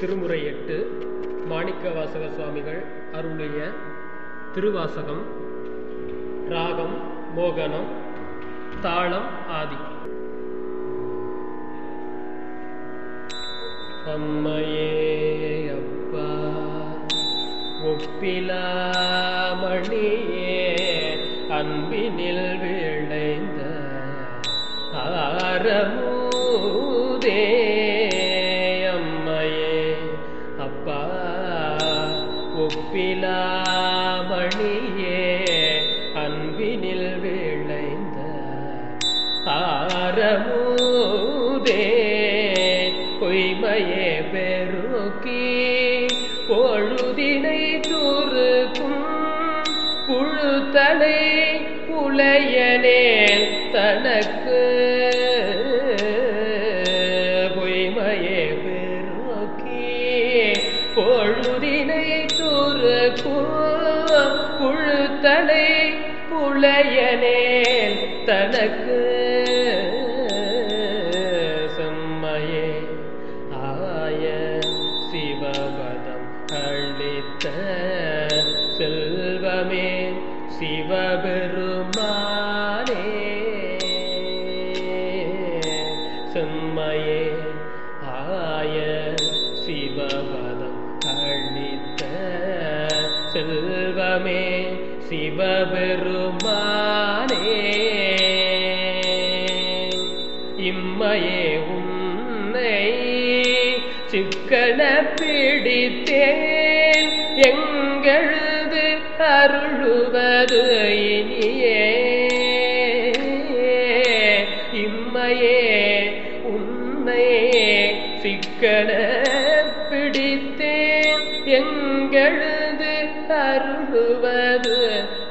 திருமுறை எட்டு மாணிக்கவாசக சுவாமிகள் அருளிய திருவாசகம் ராகம் மோகனம் தாளம் ஆதி அம்மையே அப்பா ஒப்பிலாமணியே அன்பினில் விளைந்த ஆரமுதே அம்மையே அப்பா ஒப்பிலாமணியே அன்பினில் விளைந்த ஆரமுதே பொய்மையே பெருக்கி பொழுதினை துருக்கும் புழுத்தலை புலையனேல் தனக்கு பொய்மையே பெருக்கி பொழுதினை துருக்கும் புழுத்தலை புலையனேல் தனக்கு செம்மையே ஆய சிவபதம் அளித்த செல்வமே சிவபெருமானே செம்மையே ஆய சிவபதம் அளித்த செல்வமே சிவபெருமானே இம்மையே உன்னை சிக்கன பிடித்தேன் எங்கெழுது அருளுவது இனியே இம்மையே உன்னை சிக்கன பிடித்தேன் எங்கெழுது அருளுவது